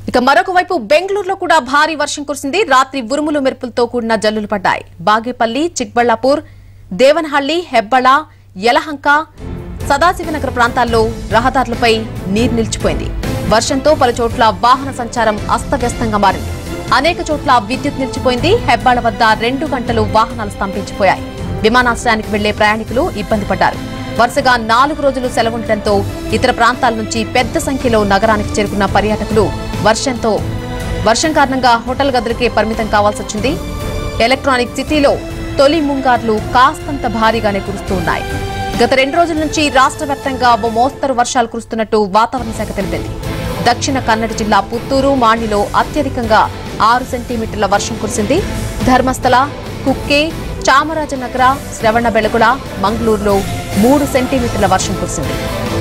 ఇక మరొక వైపు బెంగళూరులో కూడా భారీ వర్షం కురిసింది రాత్రి ఉరుములు మెరుపులతో కూడిన జల్లులు పడ్డాయి బాగేపల్లి చిక్బళ్లాపూర్ దేవనహళ్లి హెబ్బళ యలహంక సదాశివనగర్ ప్రాంతాల్లో రహదారులపై నీరు నిలిచిపోయింది వర్షంతో పలు చోట్ల వాహన సంచారం అస్తవ్యస్తంగా మారింది అనేక చోట్ల విద్యుత్ నిలిచిపోయింది హెబ్బాళ వద్ద రెండు గంటలు వాహనాలు స్తంభించిపోయాయి విమానాశ్రయానికి వెళ్లే ప్రయాణికులు ఇబ్బంది పడ్డారు వరుసగా నాలుగు రోజులు సెలవుండటంతో ఇతర ప్రాంతాల నుంచి పెద్ద సంఖ్యలో నగరానికి చేరుకున్న పర్యాటకులు వర్షంతో వర్షం కారణంగా హోటల్ గదులకే పరిమితం కావాల్సి వచ్చింది ఎలక్ట్రానిక్ సిటీలో తొలి ముంగార్లు కాస్తంత భారీగానే కురుస్తూ ఉన్నాయి గత రెండు రోజుల నుంచి రాష్ట్ర వ్యాప్తంగా ఓ మోస్తరు వర్షాలు కురుస్తున్నట్టు వాతావరణ శాఖ తెలిపింది దక్షిణ కన్నడ జిల్లా పుత్తూరు మాణిలో అత్యధికంగా ఆరు సెంటీమీటర్ల వర్షం కురిసింది ధర్మస్థల కుక్కే చామరాజనగర శ్రవణ బెళగుల మంగళూరులో మూడు సెంటీమీటర్ల వర్షం కురిసింది